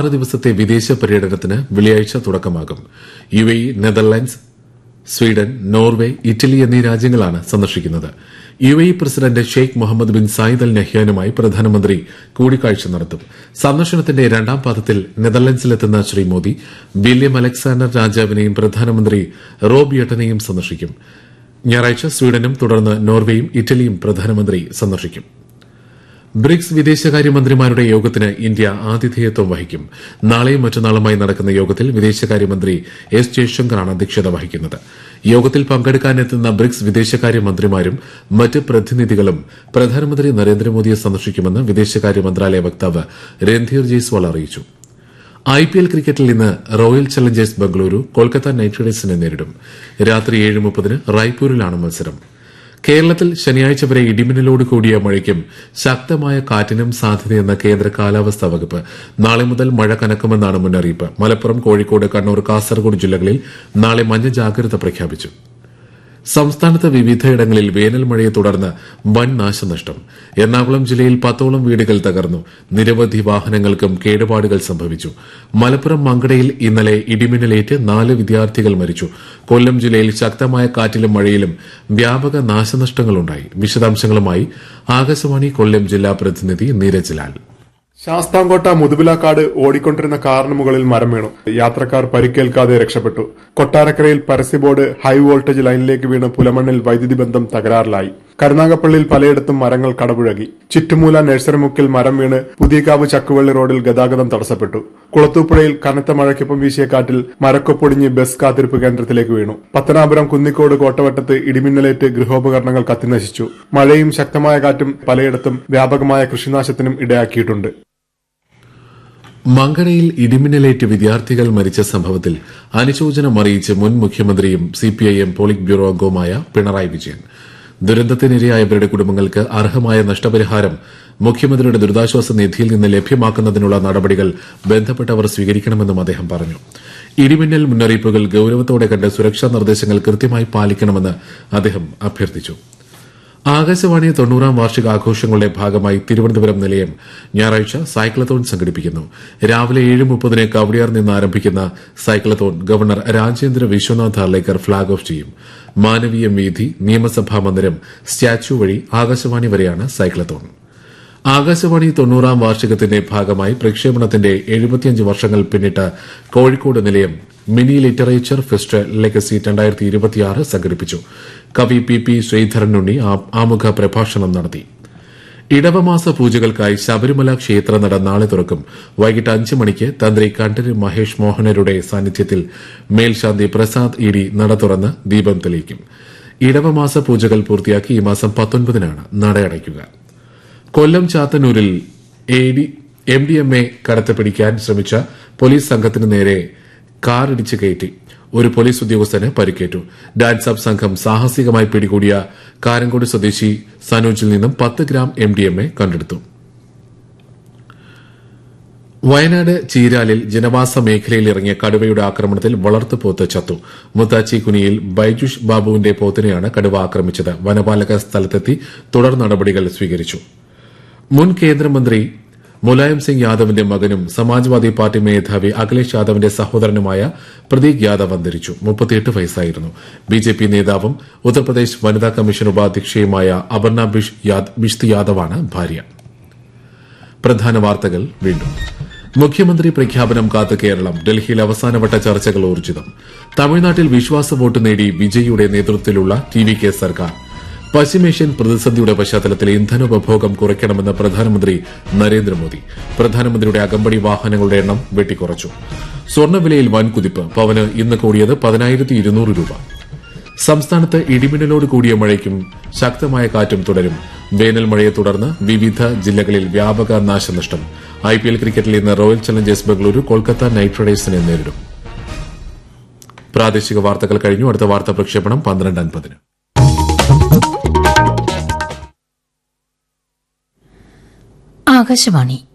ആറ് ദിവസത്തെ വിദേശ പര്യടനത്തിന് വെള്ളിയാഴ്ച തുടക്കമാകും U A Netherlands Sweden Norway Italy എന്നീ രാജ്യങ്ങളാണ് സന്ദർശിക്കുന്നത് U A president Sheikh Mohammed bin Zayed Al നഹ്യാനുമായി പ്രധാനമന്ത്രി കൂടിക്കാഴ്ച നടത്തും സന്ദർശനത്തിന്റെ രണ്ടാം പാദത്തിൽ നെതർലൻഡ്സിലെത്തുന്ന ശ്രീ മോദി വില്യം അലക്സാണ്ടർ രാജാവിനെയും പ്രധാനമന്ത്രി റോബ് യട്ടനെയും സന്ദർശിക്കും ഞായറാഴ്ച സ്വീഡനും തുടർന്ന് നോർവേയും ഇറ്റലിയും പ്രധാനമന്ത്രി സന്ദർശിക്കും ബ്രിക്സ് വിദേശകാര്യമന്ത്രിമാരുടെ യോഗത്തിന് ഇന്ത്യ ആതിഥേയത്വം വഹിക്കും നാളെയും മറ്റന്നാളുമായി നടക്കുന്ന യോഗത്തിൽ വിദേശകാര്യമന്ത്രി എസ് ജയശങ്കറാണ് അധ്യക്ഷത വഹിക്കുന്നത് യോഗത്തിൽ പങ്കെടുക്കാനെത്തുന്ന ബ്രിക്സ് വിദേശകാര്യമന്ത്രിമാരും മറ്റ് പ്രതിനിധികളും പ്രധാനമന്ത്രി നരേന്ദ്രമോദിയെ സന്ദർശിക്കുമെന്ന് വിദേശകാര്യ മന്ത്രാലയ വക്താവ് രൺധീർ ജയ്സ്വാൾ അറിയിച്ചു ഐപിഎൽ ക്രിക്കറ്റിൽ ഇന്ന് royal challengers Bengaluru Kolkata knight റൈഡേഴ്സിനെ നേരിടും രാത്രി ഏഴ് മുപ്പതിന് റായ്പൂരിലാണ് മത്സരം കേരളത്തിൽ ശനിയാഴ്ച വരെ ഇടിമിന്നലോട് കൂടിയ മഴയ്ക്കും ശക്തമായ കാറ്റിനും സാധ്യതയെന്ന കേന്ദ്ര കാലാവസ്ഥാ വകുപ്പ് നാളെ മുതൽ മഴ കനക്കുമെന്നാണ് മുന്നറിയിപ്പ് മലപ്പുറം കോഴിക്കോട് കണ്ണൂർ കാസർഗോഡ് ജില്ലകളിൽ നാളെ മഞ്ഞ ജാഗ്രത പ്രഖ്യാപിച്ചു സംസ്ഥാനത്ത് വിവിധയിടങ്ങളിൽ വേനൽ മഴയെ തുടർന്ന് വൻ നാശനഷ്ടം എറണാകുളം ജില്ലയിൽ പത്തോളം വീടുകൾ തകർന്നു നിരവധി വാഹനങ്ങൾക്കും കേടുപാടുകൾ സംഭവിച്ചു മലപ്പുറം മങ്കടയിൽ ഇന്നലെ ഇടിമിന്നലേറ്റ് നാല് വിദ്യാർത്ഥികൾ മരിച്ചു കൊല്ലം ജില്ലയിൽ ശക്തമായ കാറ്റിലും മഴയിലും വ്യാപക നാശനഷ്ടങ്ങളുണ്ടായി വിശദാംശങ്ങളുമായി ആകാശവാണി കൊല്ലം ജില്ലാ പ്രതിനിധി നീരജ് ലാൽ ശാസ്താംകോട്ട മുതുപിലാക്കാട് ഓടിക്കൊണ്ടിരുന്ന കാറിന് മുകളിൽ മരം വീണു യാത്രക്കാർ പരിക്കേൽക്കാതെ രക്ഷപ്പെട്ടു കൊട്ടാരക്കരയിൽ പരസ്യബോർഡ് ഹൈ വോൾട്ടേജ് ലൈനിലേക്ക് വീണ് പുലമണ്ണിൽ വൈദ്യുതി ബന്ധം തകരാറിലായി കരുനാഗപ്പള്ളിയിൽ പലയിടത്തും മരങ്ങൾ കടപുഴകി ചിറ്റുമൂല നഴ്സറിമുക്കിൽ മരം വീണ് പുതിയകാവ് ചക്കുവള്ളി റോഡിൽ ഗതാഗതം തടസ്സപ്പെട്ടു കുളത്തൂപ്പുഴയിൽ കനത്ത മഴയ്ക്കൊപ്പം വീശിയ കാറ്റിൽ മരക്കൊപ്പൊടിഞ്ഞ് ബസ് കാത്തിരിപ്പ് കേന്ദ്രത്തിലേക്ക് വീണു പത്തനാപുരം കുന്നിക്കോട് കോട്ടവട്ടത്ത് ഇടിമിന്നലേറ്റ് ഗൃഹോപകരണങ്ങൾ കത്തിനശിച്ചു മഴയും ശക്തമായ കാറ്റും പലയിടത്തും വ്യാപകമായ കൃഷിനാശത്തിനും ഇടയാക്കിയിട്ടുണ്ട് മങ്കടയിൽ ഇടിമിന്നലേറ്റ് വിദ്യാർത്ഥികൾ മരിച്ച സംഭവത്തിൽ അനുശോചനം അറിയിച്ച് മുൻ മുഖ്യമന്ത്രിയും സിപിഐഎം പോളിറ്റ് ബ്യൂറോ അംഗവുമായ പിണറായി വിജയൻ ദുരന്തത്തിനിരയായവരുടെ കുടുംബങ്ങൾക്ക് അർഹമായ നഷ്ടപരിഹാരം മുഖ്യമന്ത്രിയുടെ ദുരിതാശ്വാസ നിധിയിൽ നിന്ന് ലഭ്യമാക്കുന്നതിനുള്ള നടപടികൾ ബന്ധപ്പെട്ടവർ സ്വീകരിക്കണമെന്നും അദ്ദേഹം പറഞ്ഞു ഇടിമിന്നൽ മുന്നറിയിപ്പുകൾ ഗൌരവത്തോടെ കണ്ട് സുരക്ഷാ നിർദ്ദേശങ്ങൾ കൃത്യമായി പാലിക്കണമെന്ന് അദ്ദേഹം അഭ്യർത്ഥിച്ചു ആകാശവാണി തൊണ്ണൂറാം വാർഷികാഘോഷങ്ങളുടെ ഭാഗമായി തിരുവനന്തപുരം നിലയം ഞായറാഴ്ച സൈക്ലത്തോൺ സംഘടിപ്പിക്കുന്നു രാവിലെ ഏഴ് മുപ്പതിന് കവടിയാർ നിന്ന് ആരംഭിക്കുന്ന cyclothon governor Rajendra Vishwanath Arlekar flag off ചെയ്യും മാനവീയം വീഥി നിയമസഭാ മന്ദിരം സ്റ്റാച്യു വഴി ആകാശവാണി വരെയാണ് സൈക്ലത്തോൺ ആകാശവാണി തൊണ്ണൂറാം വാർഷികത്തിന്റെ ഭാഗമായി പ്രക്ഷേപണത്തിന്റെ എഴുപത്തിയഞ്ച് വർഷങ്ങൾ പിന്നിട്ട കോഴിക്കോട് നിലയം മിനി ലിറ്ററേച്ചർ ഫെസ്റ്റ് ലെഗസി രണ്ടായിരത്തി ഇരുപത്തിയാറ് സംഘടിപ്പിച്ചു കവി പി പി ശ്രീധരനുണ്ണി ആമുഖ പ്രഭാഷണം നടത്തി ഇടവമാസ പൂജകൾക്കായി ശബരിമല ക്ഷേത്രനട നാളെ തുറക്കും വൈകിട്ട് അഞ്ച് മണിക്ക് തന്ത്രി കണ്ഠര് മഹേഷ് മോഹനരുടെ സാന്നിധ്യത്തിൽ മേൽശാന്തി പ്രസാദ് ഇ ഡി നട തുറന്ന് ദീപം തെളിയിക്കും ഇടവമാസ പൂജകൾ പൂർത്തിയാക്കി ഈ മാസം പത്തൊൻപതിനാണ് നട അടയ്ക്കുക കൊല്ലം ചാത്തന്നൂരിൽ എം ഡി എം എ കടത്തിപ്പിടിക്കാൻ ശ്രമിച്ച പോലീസ് സംഘത്തിന് നേരെ കാർ ഇടിച്ചു കയറ്റി ഒരു പോലീസ് ഉദ്യോഗസ്ഥന് പരിക്കേറ്റു ഡാൻസ് അപ്പ് സംഘം സാഹസികമായി പിടികൂടിയ കാരങ്കോട് സ്വദേശി സനോജിൽ നിന്നും പത്ത് gram M D M A കണ്ടെടുത്തു വയനാട് ചീരാലിൽ ജനവാസ മേഖലയിൽ ഇറങ്ങിയ കടുവയുടെ ആക്രമണത്തിൽ വളർത്തുപോത്ത് ചത്തു മുത്താച്ചി കുനിയിൽ ബൈജുഷ് ബാബുവിന്റെ പോത്തിനെയാണ് കടുവ ആക്രമിച്ചത് വനപാലക സ്ഥലത്തെത്തി തുടർ നടപടികൾ സ്വീകരിച്ചു മുൻ കേന്ദ്രമന്ത്രി മുലായം സിംഗ് യാദവിന്റെ മകനും സമാജ്വാദി പാർട്ടി മേധാവി അഖിലേഷ് യാദവിന്റെ സഹോദരനുമായ പ്രതീക് യാദവ് അന്തരിച്ചു മുപ്പത്തിയെട്ട് വയസ്സായിരുന്നു ബിജെപി നേതാവും ഉത്തർപ്രദേശ് വനിതാ കമ്മീഷൻ ഉപാധ്യക്ഷയുമായ അപർണ ബിഷ്ത് യാദവാണ് ഭാര്യ പ്രധാന വാർത്തകൾ വീണ്ടും മുഖ്യമന്ത്രി പ്രഖ്യാപനം കാത്ത് കേരളം ഡൽഹിയിൽ അവസാനവട്ട ചർച്ചകൾ ഊർജിതം തമിഴ്നാട്ടിൽ വിശ്വാസ വോട്ട് നേടി വിജയിയുടെ നേതൃത്വത്തിലുള്ള ടി വി കെ സർക്കാർ പശ്ചിമേഷ്യൻ പ്രതിസന്ധിയുടെ പശ്ചാത്തലത്തിൽ ഇന്ധനോപഭോഗം കുറയ്ക്കണമെന്ന് പ്രധാനമന്ത്രി നരേന്ദ്രമോദി പ്രധാനമന്ത്രിയുടെ അകമ്പടി വാഹനങ്ങളുടെ എണ്ണം വെട്ടിക്കുറച്ചു സ്വർണ്ണവിലയിൽ വൻ കുതിപ്പ് പവന് ഇന്ന് കൂടിയത് പതിനായിരത്തി ഇരുന്നൂറ് രൂപ സംസ്ഥാനത്ത് ഇടിമിന്നലോട് കൂടിയ മഴയ്ക്കും ശക്തമായ കാറ്റും തുടരും വേനൽ മഴയെ തുടർന്ന് വിവിധ ജില്ലകളിൽ വ്യാപക നാശനഷ്ടം ഐപിഎൽ ക്രിക്കറ്റിൽ ഇന്ന് royal challengers Bengaluru Kolkata knight റൈഡേഴ്സിനെ നേരിടും പ്രാദേശിക വാർത്തകൾ കഴിഞ്ഞു അടുത്ത വാർത്താ പ്രക്ഷേപണം പന്ത്രണ്ട് അൻപതിന് ആകാശവാണി